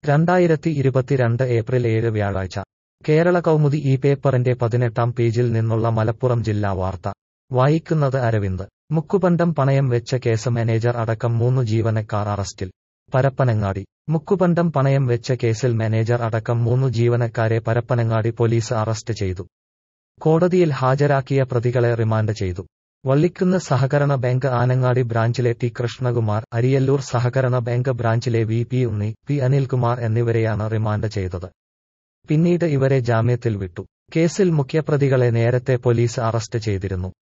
രണ്ടായിരത്തി ഇരുപത്തിരണ്ട് ഏപ്രിൽ ഏഴ് വ്യാഴാഴ്ച കേരള കൗമുദി ഈ പേപ്പറിന്റെ പതിനെട്ടാം പേജിൽ നിന്നുള്ള മലപ്പുറം ജില്ലാ വാർത്ത വായിക്കുന്നത് അരവിന്ദ് മുക്കുപണ്ടം പണയം വെച്ച കേസ് മാനേജർ അടക്കം മൂന്നു ജീവനക്കാർ അറസ്റ്റിൽ പരപ്പനങ്ങാടി മുക്കുപണ്ടം പണയം വെച്ച കേസിൽ മാനേജർ അടക്കം മൂന്നു ജീവനക്കാരെ പരപ്പനങ്ങാടി പോലീസ് അറസ്റ്റ് ചെയ്തു കോടതിയിൽ ഹാജരാക്കിയ പ്രതികളെ റിമാൻഡ് ചെയ്തു വള്ളിക്കുന്ന് സഹകരണ ബാങ്ക് ആനങ്ങാടി ബ്രാഞ്ചിലെ ടി കൃഷ്ണകുമാർ അരിയല്ലൂർ സഹകരണ ബാങ്ക് ബ്രാഞ്ചിലെ V P Unni P Anilkumar എന്നിവരെയാണ് റിമാൻഡ് ചെയ്തത് പിന്നീട് ഇവരെ ജാമ്യത്തിൽ വിട്ടു കേസിൽ മുഖ്യപ്രതികളെ നേരത്തെ പോലീസ് അറസ്റ്റ് ചെയ്തിരുന്നു